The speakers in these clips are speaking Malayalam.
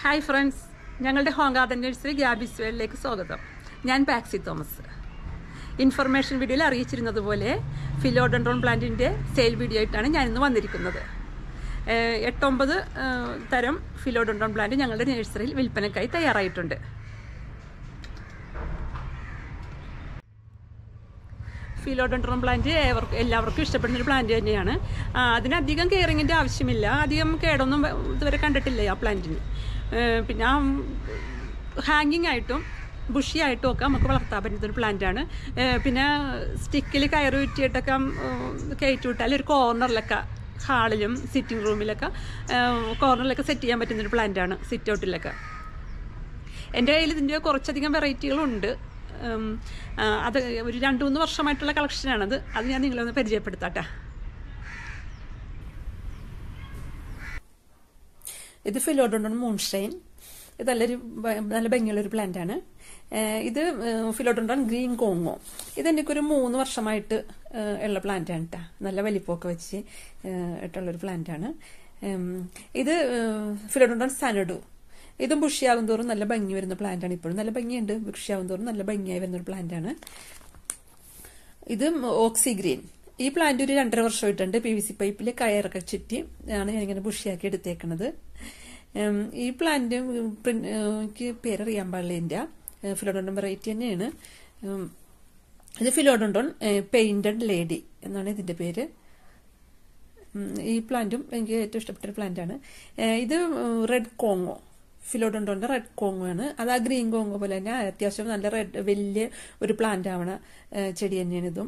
ഹായ് ഫ്രണ്ട്സ് ഞങ്ങളുടെ ഹോം ഗാർഡൻ നഴ്സറി ഗ്യാബിസ് വേളിലേക്ക് സ്വാഗതം ഞാൻ പാക്സി തോമസ് ഇൻഫർമേഷൻ വീഡിയോയിൽ അറിയിച്ചിരുന്നത് പോലെ ഫിലോഡൻഡ്രോൺ പ്ലാന്റിൻ്റെ സെയിൽ വീഡിയോ ആയിട്ടാണ് ഞാനിന്ന് വന്നിരിക്കുന്നത് ഏഹ് എട്ടൊമ്പത് ഏഹ് തരം ഫിലോഡൻഡ്രോൺ പ്ലാന്റ് ഞങ്ങളുടെ നഴ്സറിയിൽ വിൽപ്പനയ്ക്കായി തയ്യാറായിട്ടുണ്ട് ഫിലോഡൻഡ്രോൺ പ്ലാന്റ് ഏവർക്കും എല്ലാവർക്കും ഇഷ്ടപ്പെടുന്ന ഒരു പ്ലാന്റ് തന്നെയാണ് ആ, അതിനധികം കെയറിങ്ങിൻ്റെ ആവശ്യമില്ല അധികം കേടൊന്നും വ- ഇതുവരെ കണ്ടിട്ടില്ല ആ പ്ലാന്റിന് ഏഹ് പിന്നെ ആ ഹാങ്ങിങ് ആയിട്ടും ബുഷി ആയിട്ടും ഒക്കെ നമുക്ക് വളർത്താൻ പറ്റുന്ന ഒരു പ്ലാന്റാണ് പിന്നെ സ്റ്റിക്കിൽ കയറ് ചുറ്റിയിട്ടൊക്കെ കയറ്റി വിട്ടാൽ ഒരു കോർണറിലൊക്കെ ഹാളിലും സിറ്റിംഗ് റൂമിലൊക്കെ കോർണറിലൊക്കെ സെറ്റ് ചെയ്യാൻ പറ്റുന്ന ഒരു പ്ലാന്റാണ് സിറ്റ് ഔട്ടിലൊക്കെ എൻ്റെ കയ്യിൽ ഇതിൻ്റെ കുറച്ചധികം വെറൈറ്റികളുണ്ട് ഉം, ആ, അത് ഒരു രണ്ട് മൂന്ന് വർഷമായിട്ടുള്ള കളക്ഷനാണത് അത് ഞാൻ നിങ്ങളെ ഒന്ന് പരിചയപ്പെടുത്താട്ടെ ഇത് ഫിലോഡോൺ മൂൺഷൈൻ ഇത് നല്ലൊരു ഭ- നല്ല ഭംഗിയുള്ള ഒരു പ്ലാന്റ് ആണ് ഏഹ് ഇത് ഫിലോഡോൺ ഗ്രീൻ കോങ്ങോ ഇത് എനിക്കൊരു മൂന്ന് വർഷമായിട്ട് ഏഹ് ഉള്ള പ്ലാന്റ് ആണ് കേട്ടോ നല്ല വലിപ്പമൊക്കെ വെച്ച് ഏഹ് ഇട്ടുള്ളൊരു പ്ലാന്റ് ആണ് ഉം, ഇത് ഫിലോഡോൺ സാനഡു ഇതും ബുഷിയാകും തോറും നല്ല ഭംഗി വരുന്ന പ്ലാന്റ് ആണ് ഇപ്പോഴും നല്ല ഭംഗിയുണ്ട് ബുഷിയാകും തോറും നല്ല ഭംഗിയായി വരുന്ന ഒരു പ്ലാന്റ് ആണ് ഇത് ഓക്സി ഗ്രീൻ ഈ പ്ലാന്റ് ഒരു രണ്ടര വർഷമായിട്ടുണ്ട് പി വി സി പൈപ്പിൽ കയറൊക്കെ ചുറ്റി ആണ് ഞാനിങ്ങനെ ബുഷിയാക്കി എടുത്തേക്കണത് ഉം, ഈ പ്ലാന്റ് പ്രിൻ- ഏഹ് എനിക്ക് പേരറിയാൻ പാടില്ല ഇതിന്റെ ഫിലോഡോണ്ടൺ വെറൈറ്റി തന്നെയാണ് ഉം, ഇത് ഫിലോഡോണ്ടോൺ പെയിന്റഡ് ലേഡി എന്നാണ് ഇതിന്റെ പേര് ഉം, ഈ പ്ലാന്റും എനിക്ക് ഏറ്റവും ഇഷ്ടപ്പെട്ട ഒരു പ്ലാന്റാണ് ഇത് റെഡ് കോങ്ങോ ഫിലോഡോണ്ടോന്റെ റെഡ് കോങ്ങോ ആണ് അത് ആ ഗ്രീൻ കോങ്ങോ പോലെ തന്നെ അത്യാവശ്യം നല്ല റെഡ് വലിയ ഒരു പ്ലാന്റ് ആവണ ഏഹ്, ചെടി തന്നെയാണ് ഇതും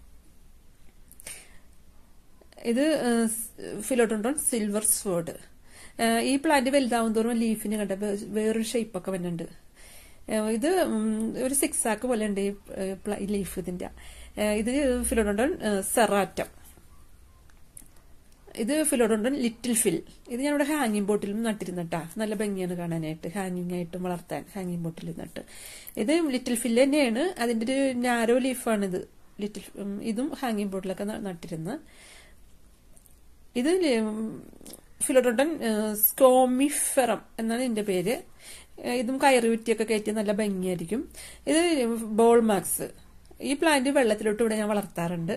ഇത് ഫിലോഡോണ്ടോൺ സിൽവർ സ്വേർഡ് ഈ പ്ലാന്റ് വലുതാവും തോറും ലീഫിന് കണ്ട വേ- വേറൊരു ഷേപ്പൊക്കെ വരുന്നുണ്ട് ഏഹ് ഇത് ഉം, ഒരു സിക്സ് ആക്ക് പോലെ ഉണ്ട് ഈ ഏഹ്, പ്ല- ഈ ലീഫ് ഇതിന്റെ ഏഹ്, ഇത് ഫിലോഡോണ്ടോൺ സെറാറ്റം ഇത് ഫിലോഡോണ്ടൻ ലിറ്റിൽ ഫിൽ ഇത് ഞാനിവിടെ ഹാങ്ങിങ് ബോട്ടിലും നട്ടിരുന്നട്ടാ നല്ല ഭംഗിയാണ് കാണാനായിട്ട് ഹാങ്ങിങ് ആയിട്ടും വളർത്താൻ ഹാങ്ങിങ് ബോട്ടിൽ നട്ട് ഇത് ലിറ്റിൽ ഫിൽ തന്നെയാണ് അതിന്റെ ഒരു നാരോ ലീഫാണ് ഇത് ലിറ്റിൽ ഉം, ഇതും ഹാങ്ങിങ് ബോട്ടിലൊക്കെ ന- നട്ടിരുന്ന് ഇത് ഫിലോഡോണ്ടൻ സ്കോമിഫെറം എന്നാണ് ഇതിന്റെ പേര് ഏഹ് ഇതും കയറി കുറ്റിയൊക്കെ കയറ്റി നല്ല ഭംഗിയായിരിക്കും ഇത് ബോൾ മാക്സ് ഈ പ്ലാന്റ് വെള്ളത്തിലോട്ട് ഇവിടെ ഞാൻ വളർത്താറുണ്ട്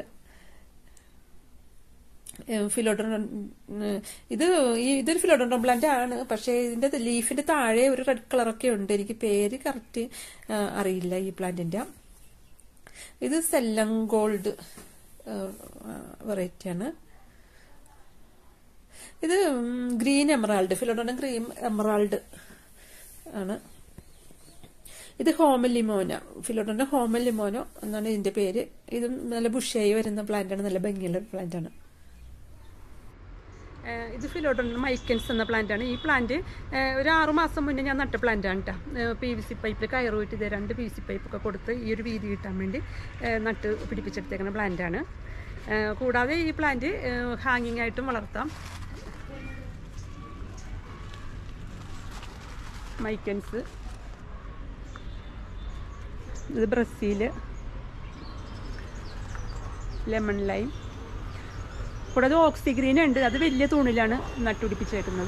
ഫിലോഡോൺ ഇത് ഈ ഇതൊരു ഫിലോഡോൺ പ്ലാന്റ് ആണ് പക്ഷേ ഇതിന്റെ ലീഫിന്റെ താഴെ ഒരു റെഡ് കളറൊക്കെ ഉണ്ട് എനിക്ക് പേര് കറക്റ്റ് അറിയില്ല ഈ പ്ലാന്റിന്റെ ഇത് സെല്ലം ഗോൾഡ് വെറൈറ്റി ആണ് ഇത് green emerald philodendron green emerald ആണ് ഇത് ഹോമൽ ലിമോന ഫിലോഡോന്റെ ഹോമൽ ലിമോനോ എന്നാണ് ഇതിന്റെ പേര് ഇതും നല്ല ബുഷായി വരുന്ന പ്ലാന്റ് ആണ് നല്ല ഭംഗിയുള്ള ഒരു പ്ലാന്റ് ആണ് ഏഹ് ഇത് ഫിലോഡോൺ മൈക്കൻസ് എന്ന പ്ലാന്റ് ആണ് ഈ പ്ലാന്റ് ഏഹ് ഒരു ആറു മാസം മുന്നേ ഞാൻ നട്ട പ്ലാന്റ് ആണ് കേട്ടോ പി വി സി പൈപ്പിൽ കയറ് വീട്ടി ഇത് രണ്ട് പി വി സി പൈപ്പ് ഒക്കെ കൊടുത്ത് ഈ ഒരു വീതി കിട്ടാൻ വേണ്ടി ഏഹ് നട്ട് പിടിപ്പിച്ചെടുത്തേക്കുന്ന പ്ലാന്റ് ആണ് ഏഹ് കൂടാതെ ഈ പ്ലാന്റ് ഹാങ്ങിങ് ആയിട്ടും വളർത്താം മൈക്കൻസ് ഇത് ബ്രസീല് ലെമൺ ലൈം കൂടാതെ ഓക്സി ഗ്രീൻ ഉണ്ട് അത് വലിയ തൂണിലാണ് നട്ടുപിടിപ്പിച്ചേക്കുന്നത്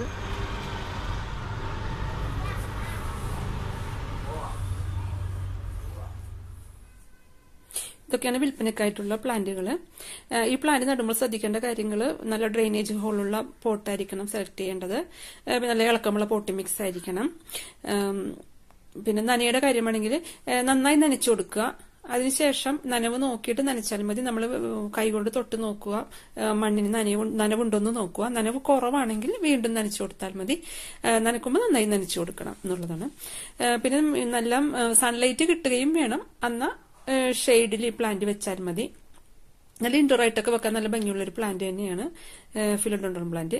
ഇതൊക്കെയാണ് വിൽപ്പനക്കായിട്ടുള്ള പ്ലാന്റുകൾ ഈ പ്ലാന്റ് നടുമ്പോൾ ശ്രദ്ധിക്കേണ്ട കാര്യങ്ങൾ നല്ല ഡ്രെയിനേജ് ഹോളുള്ള പോട്ടായിരിക്കണം സെലക്ട് ചെയ്യേണ്ടത് ഏഹ് പിന്നെ നല്ല ഇളക്കമുള്ള പോട്ടി മിക്സ് ആയിരിക്കണം ഏം, പിന്നെ നനയുടെ കാര്യമാണെങ്കിൽ ഏഹ് നന്നായി നനച്ചു കൊടുക്കുക അതിനുശേഷം നനവ് നോക്കിയിട്ട് നനച്ചാൽ മതി നമ്മൾ കൈകൊണ്ട് തൊട്ട് നോക്കുക ഏഹ് മണ്ണിന് നനവ് നനവുണ്ടോന്ന് നോക്കുക നനവ് കുറവാണെങ്കിൽ വീണ്ടും നനച്ചു കൊടുത്താൽ മതി ഏഹ് നനക്കുമ്പോൾ നന്നായി നനച്ചു കൊടുക്കണം എന്നുള്ളതാണ് ഏഹ് പിന്നെ നല്ല സൺലൈറ്റ് കിട്ടുകയും വേണം അന്ന ഷെയ്ഡിൽ ഈ പ്ലാന്റ് വെച്ചാൽ മതി നല്ല ഇൻഡോർ ആയിട്ടൊക്കെ വെക്കാൻ നല്ല ഭംഗിയുള്ള ഒരു പ്ലാന്റ് തന്നെയാണ് ഫിലോഡോണ്ടോൺ പ്ലാന്റ്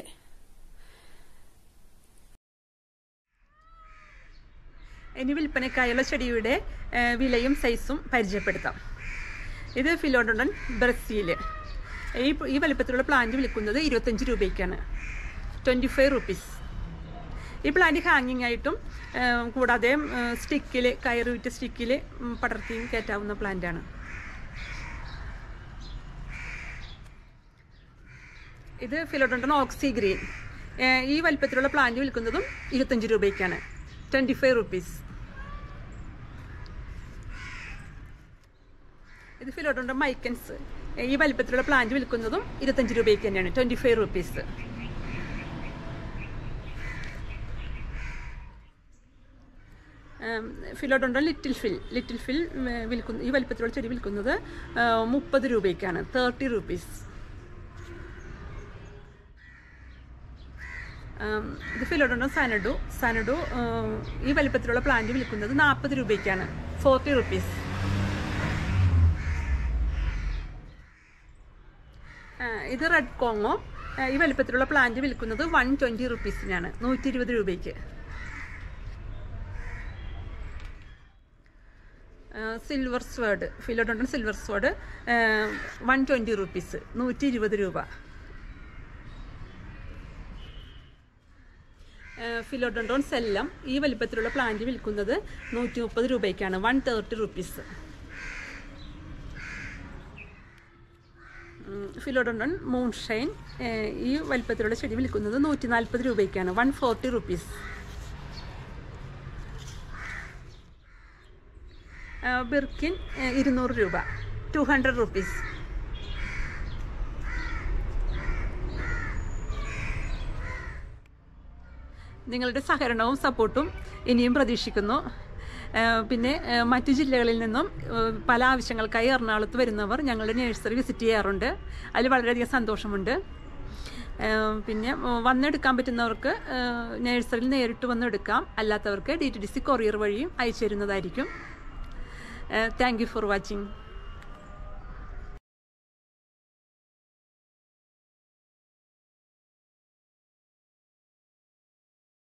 ഇനി വിൽപ്പനക്കായുള്ള ചെടിയുടെ ഏഹ്, വിലയും സൈസും പരിചയപ്പെടുത്താം ഇത് ഫിലോഡോണ്ടൻ ബ്രസീൽ ഈ ഈ വലിപ്പത്തിലുള്ള പ്ലാന്റ് വിൽക്കുന്നത് ഇരുപത്തഞ്ച് രൂപയ്ക്കാണ് ട്വൻറ്റി ഫൈവ് റുപ്പീസ് ഈ പ്ലാന്റ് ഹാങ്ങിങ് ആയിട്ടും ഏഹ്, കൂടാതെ സ്റ്റിക്കിൽ കയറ് വിറ്റ് സ്റ്റിക്കിൽ പടർത്തിയും കയറ്റാവുന്ന പ്ലാന്റാണ് ഇത് ഫിലോഡോണ്ടൻ ഓക്സി ഗ്രീൻ ഏഹ് ഈ വലിപ്പത്തിലുള്ള പ്ലാന്റ് വിൽക്കുന്നതും ഇരുപത്തഞ്ച് രൂപയ്ക്കാണ് ട്വൻറ്റി ഫൈവ് റുപ്പീസ് ഇത് ഫിലോട്ടോണ്ട മൈക്കൻസ് ഈ വലിപ്പത്തിലുള്ള പ്ലാന്റ് വിൽക്കുന്നതും ഇരുപത്തഞ്ച് രൂപയ്ക്ക് തന്നെയാണ് twenty five rupees philodendron little phil little phil വിൽക്കുന്ന ഈ വലിപ്പത്തിലുള്ള ചെടി വിൽക്കുന്നത് മുപ്പത് രൂപയ്ക്കാണ് തേർട്ടി റുപ്പീസ് ഇത് ഫിലോഡോണ്ടോ സനഡു സനഡു ഈ വലിപ്പത്തിലുള്ള പ്ലാന്റ് വിൽക്കുന്നത് നാൽപ്പത് രൂപയ്ക്കാണ് ഫോർട്ടി റുപ്പീസ് ഇത് റെഡ് കോങ്ങോ ഈ വലിപ്പത്തിലുള്ള പ്ലാന്റ് വിൽക്കുന്നത് വൺ ട്വൻറ്റി റുപ്പീസിനാണ് നൂറ്റി ഇരുപത് രൂപയ്ക്ക് silver sword philodendron silver sword one twenty rupees നൂറ്റി ഇരുപത് രൂപ ഫിലോഡോണ്ടോൺ സെല്ലം ഈ വലിപ്പത്തിലുള്ള പ്ലാന്റ് വിൽക്കുന്നത് നൂറ്റി മുപ്പത് രൂപയ്ക്കാണ് one thirty rupees philodendron moonshine ഈ വലിപ്പത്തിലുള്ള ചെടി വിൽക്കുന്നത് നൂറ്റി നാൽപ്പത് രൂപയ്ക്കാണ് വൺ ഫോർട്ടി റുപ്പീസ് ബിർക്കിൻ ഇരുന്നൂറ് രൂപ ടു ഹൺഡ്രഡ് റുപ്പീസ് നിങ്ങളുടെ സഹകരണവും സപ്പോർട്ടും ഇനിയും പ്രതീക്ഷിക്കുന്നു പിന്നെ മറ്റു ജില്ലകളിൽ നിന്നും പല ആവശ്യങ്ങൾക്കായി എറണാകുളത്ത് വരുന്നവർ ഞങ്ങളുടെ നഴ്സറി വിസിറ്റ് ചെയ്യാറുണ്ട് അതിൽ വളരെയധികം സന്തോഷമുണ്ട് പിന്നെ വന്നെടുക്കാൻ പറ്റുന്നവർക്ക് നഴ്സറിയിൽ നേരിട്ട് വന്നെടുക്കാം അല്ലാത്തവർക്ക് D T D C courier വഴിയും അയച്ചു തരുന്നതായിരിക്കും താങ്ക് യു ഫോർ വാച്ചിങ്